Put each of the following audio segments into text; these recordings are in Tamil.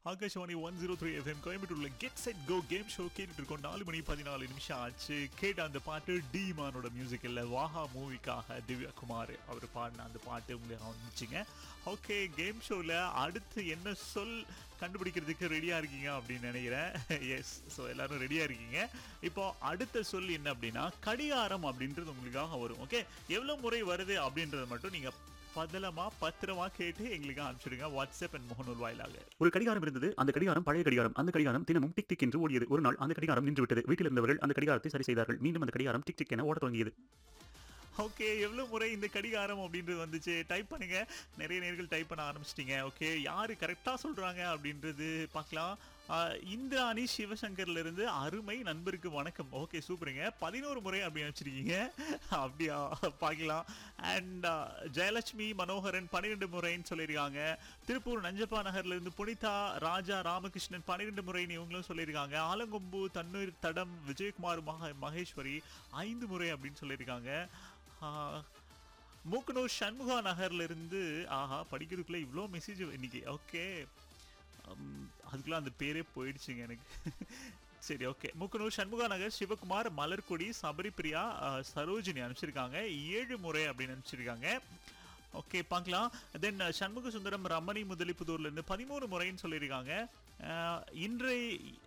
Akashvani one zero three FM கோயம்புத்தூர்ல get set go game show கேட்டுட்டு இருக்கோம் நாலு மணி பதினாலு நிமிஷம் ஆச்சு கேட்ட அந்த பாட்டு டீமானோட மியூசிக்கில் வாஹா மூவிக்காக திவ்யா குமார் அவர் பாடின அந்த பாட்டு உங்களுக்கு வந்துச்சுங்க ஓகே கேம் ஷோவில் அடுத்து என்ன சொல் கண்டுபிடிக்கிறதுக்கு ரெடியாக இருக்கீங்க அப்படின்னு நினைக்கிறேன் எஸ் ஸோ எல்லாரும் ரெடியாக இருக்கீங்க இப்போ அடுத்த சொல் என்ன அப்படின்னா கடிகாரம் அப்படின்றது உங்களுக்காக வரும் ஓகே எவ்வளோ முறை வருது அப்படின்றத மட்டும் நீங்கள் பதலமா பத்திரமா கேட்டு எங்களுக்கு அனுப்பிச்சிடுங்க வாட்ஸ்அப் அண்ட் முகநூல் வாயிலாக ஒரு கடிகாரம் இருந்தது அந்த கடிகாரம் பழைய கடிகாரம் அந்த கடிகாரம் தினமும் டிக் டிக் என்று ஓடியது ஒரு நாள் அந்த கடிகாரம் நின்று விட்டது வீட்டில் இருந்தவர்கள் அந்த கடிகாரத்தை சரி செய்தார்கள் மீண்டும் அந்த கடிகாரம் டிக் டிக் என ஓடத் தொடங்கியது ஓகே எவ்வளோ முறை இந்த கடிகாரம் அப்படின்றது வந்துச்சு டைப் பண்ணுங்க நிறைய நேர்கள் டைப் பண்ண ஆரம்பிச்சிட்டிங்க ஓகே யார் கரெக்டாக சொல்கிறாங்க அப்படின்றது பார்க்கலாம் ஆஹ் இந்திராணி சிவசங்கர்ல இருந்து அருமை நண்பருக்கு வணக்கம் ஓகே சூப்பருங்க பதினோரு முறை அப்படின்னு வச்சிருக்கீங்க அப்படியா பார்க்கலாம் அண்ட் ஜெயலட்சுமி மனோகரன் பன்னிரெண்டு முறைன்னு சொல்லியிருக்காங்க திருப்பூர் நஞ்சப்பா நகர்ல இருந்து புனிதா ராஜா ராமகிருஷ்ணன் பன்னிரெண்டு முறைன்னு இவங்களும் சொல்லியிருக்காங்க ஆலங்கொம்பு தண்ணீர் தடம் விஜயகுமார் மக மகேஸ்வரி ஐந்து முறை அப்படின்னு சொல்லியிருக்காங்க ஆஹ், மூக்கனூர் சண்முகா நகர்ல இருந்து ஆஹா படிக்கிறதுக்குள்ள இவ்வளோ மெசேஜ் இன்னைக்கு ஓகே அதுக்குள்ள அந்த பேரே போயிடுச்சுங்க எனக்கு சரி ஓகே மூக்கனூர் சண்முகா நகர் சிவகுமார் மலர்கொடி சபரிபிரியா ஆஹ், சரோஜினி அனுப்பிச்சிருக்காங்க ஏழு முறை அப்படின்னு அனுப்பிச்சிருக்காங்க ஓகே பார்க்கலாம் தென் சண்முக சுந்தரம் ரமணி முதலிப்புதூர்ல இருந்து பதிமூணு முறைன்னு சொல்லியிருக்காங்க ஆஹ், இன்றை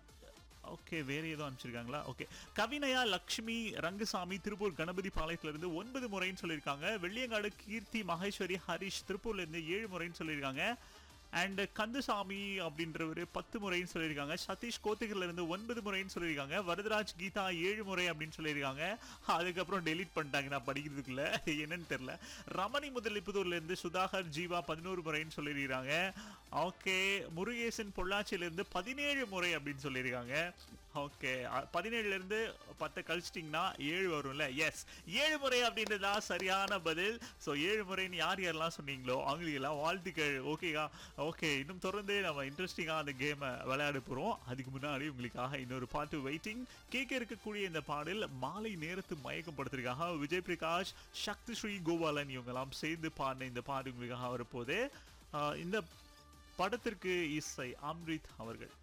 ஓகே வேற ஏதோ அனுப்பிச்சிருக்காங்களா ஓகே கவினயா லக்ஷ்மி ரங்கசாமி திருப்பூர் கணபதி பாளையத்துல இருந்து ஒன்பது முறைன்னு சொல்லியிருக்காங்க வெள்ளியங்காடு கீர்த்தி மகேஸ்வரி ஹரிஷ் திருப்பூர்ல இருந்து ஏழு முறைன்னு சொல்லியிருக்காங்க அண்ட் கந்தசாமி அப்படின்றவர் பத்து முறைன்னு சொல்லியிருக்காங்க சதீஷ் கோத்தகிரில இருந்து ஒன்பது முறைன்னு சொல்லியிருக்காங்க வரதராஜ் கீதா ஏழு முறை அப்படின்னு சொல்லியிருக்காங்க அதுக்கப்புறம் டெலீட் பண்ணிட்டாங்க நான் படிக்கிறதுக்குள்ள என்னன்னு தெரியல ரமணி முதலிப்புதூர்ல இருந்து சுதாகர் ஜீவா பதினோரு முறைன்னு சொல்லியிருக்காங்க ஓகே முருகேசன் பொள்ளாச்சியில இருந்து பதினேழு முறை அப்படின்னு சொல்லியிருக்காங்க ஓகே பதினேழுல இருந்து பத்தை கழிச்சிட்டிங்கன்னா ஏழு வரும்ல எஸ் ஏழு முறை அப்படின்றதா சரியான பதில் ஸோ ஏழு முறைன்னு யார் யாரெல்லாம் சொன்னீங்களோ அவங்களுக்கு எல்லாம் வாழ்த்துக்கள் ஓகேவா ஓகே இன்னும் தொடர்ந்து நம்ம இன்ட்ரெஸ்டிங்காக அந்த கேமை விளையாட போகிறோம் அதுக்கு முன்னாடி உங்களுக்காக இன்னொரு பாட்டு வெயிட்டிங் கேட்க இருக்கக்கூடிய இந்த பாடல் மாலை நேரத்து மயக்கம் படுத்திருக்காங்க விஜய் பிரகாஷ் சக்தி ஸ்ரீ கோபாலன் இவங்கெல்லாம் சேர்ந்து பாடின இந்த பாட்டு உங்களுக்காக வரப்போகுது ஆஹ் இந்த படத்திற்கு இசை அம்ரித் அவர்கள்